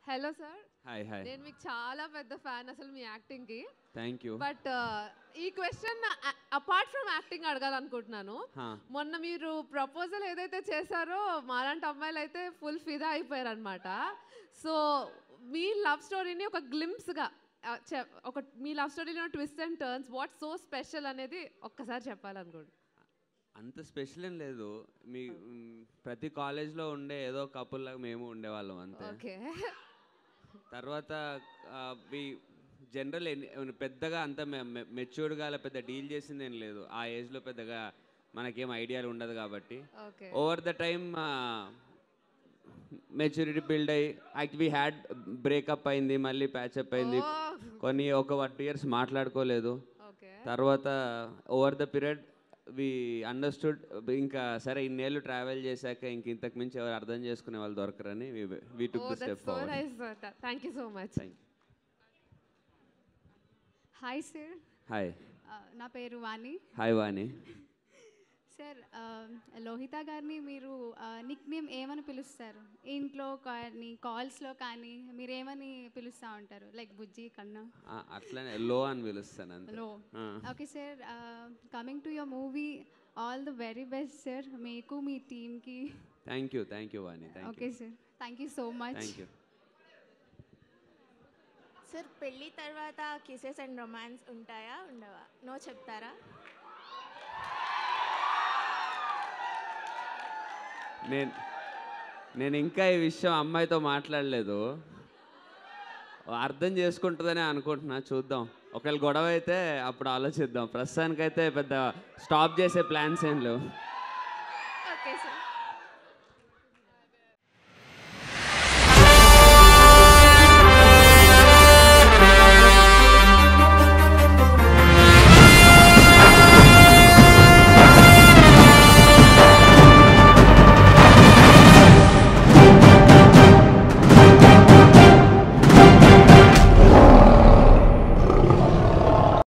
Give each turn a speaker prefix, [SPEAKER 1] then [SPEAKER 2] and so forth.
[SPEAKER 1] Hello sir
[SPEAKER 2] hi hi
[SPEAKER 1] నేను మీకు చాలా పెద్ద ఫ్యాన్ అసలు మీ యాక్టింగ్ కి
[SPEAKER 2] థ్యాంక్ యూ
[SPEAKER 1] బట్ ఈ క్వశ్చన్ అపార్ట్ ఫ్రమ్ యాక్టింగ్ అడగాలనుకుంటున్నాను మొన్న మీరు ప్రపోజల్ ఏదైతే చేశారో మాలాంటి అమ్మాయిలు అయితే ఫుల్ ఫిదా అయిపోయారు అనమాట సో మీ లవ్ స్టోరీని ఒక గ్లిమ్స్గా ఒక మీ లవ్ స్టోరీలో twist and turns what so special అనేది ఒక్కసారి చెప్పాలనుకోండి
[SPEAKER 2] అంత స్పెషల్ ఏం లేదు మీ మ్, ప్రతి కాలేజ్లో ఉండే ఏదో కపుల్ లాగా మేము ఉండేవాళ్ళం అంతే
[SPEAKER 1] ఓకే
[SPEAKER 2] తర్వాత మీ జనరల్ పెద్దగా అంత మెచ్యూర్డ్గా అలా పెద్ద డీల్ చేసింది ఏం లేదు ఆ ఏజ్లో పెద్దగా మనకేం ఐడియాలు ఉండదు కాబట్టి
[SPEAKER 1] okay
[SPEAKER 2] over the time maturity build అయ్యి యాక్ట్ వీ హ్యాడ్ బ్రేకప్ అయింది మళ్ళీ ప్యాచప్ అయింది కొన్ని ఒక వన్ టూ ఇయర్స్ మాట్లాడుకోలేదు
[SPEAKER 1] ఓకే
[SPEAKER 2] తర్వాత over the period we understood ఇంకా సరే ఇన్నేళ్ళు ట్రావెల్ చేశాక ఇంక ఇంతకు మించి ఎవరు అర్థం చేసుకునే వాళ్ళు దొరకరని we took the step
[SPEAKER 1] so
[SPEAKER 2] forward
[SPEAKER 1] nice thank you so much
[SPEAKER 2] thank you
[SPEAKER 3] hi sir
[SPEAKER 2] hi
[SPEAKER 3] నా పేరు వాణి
[SPEAKER 2] హాయ్ వాణి
[SPEAKER 3] సార్ లోహిత గారిని మీరు నిక్ నేమ్ ఏమని పిలుస్తారు ఇంట్లో కానీ కాల్స్లో కానీ మీరు ఏమని పిలుస్తూ ఉంటారు లైక్ బుజ్జి కన్నా
[SPEAKER 2] ఆ, అట్లనే లో అని పిలుస్తాను అంతే
[SPEAKER 3] లో
[SPEAKER 2] ఆ.
[SPEAKER 3] Okay sir coming to your movie all the very best sir మీకు మీ టీమ్కి
[SPEAKER 2] thank you thank you Vani thank
[SPEAKER 3] okay
[SPEAKER 2] you
[SPEAKER 3] sir thank you so much
[SPEAKER 2] thank you
[SPEAKER 4] sir పెళ్ళి తర్వాత కిసెస్ అండ్ రొమాన్స్ ఉంటాయా ఉండవా నో చెప్తారా
[SPEAKER 2] నేను నేను ఇంకా ఈ విషయం అమ్మాయితో మాట్లాడలేదు అర్థం చేసుకుంటుందని అనుకుంటున్నా చూద్దాం ఒకవేళ గొడవ అయితే అప్పుడు ఆలోచిద్దాం ప్రస్తుతానికైతే పెద్ద స్టాప్ చేసే ప్లాన్స్ ఏం లేవు
[SPEAKER 4] ఓకే సార్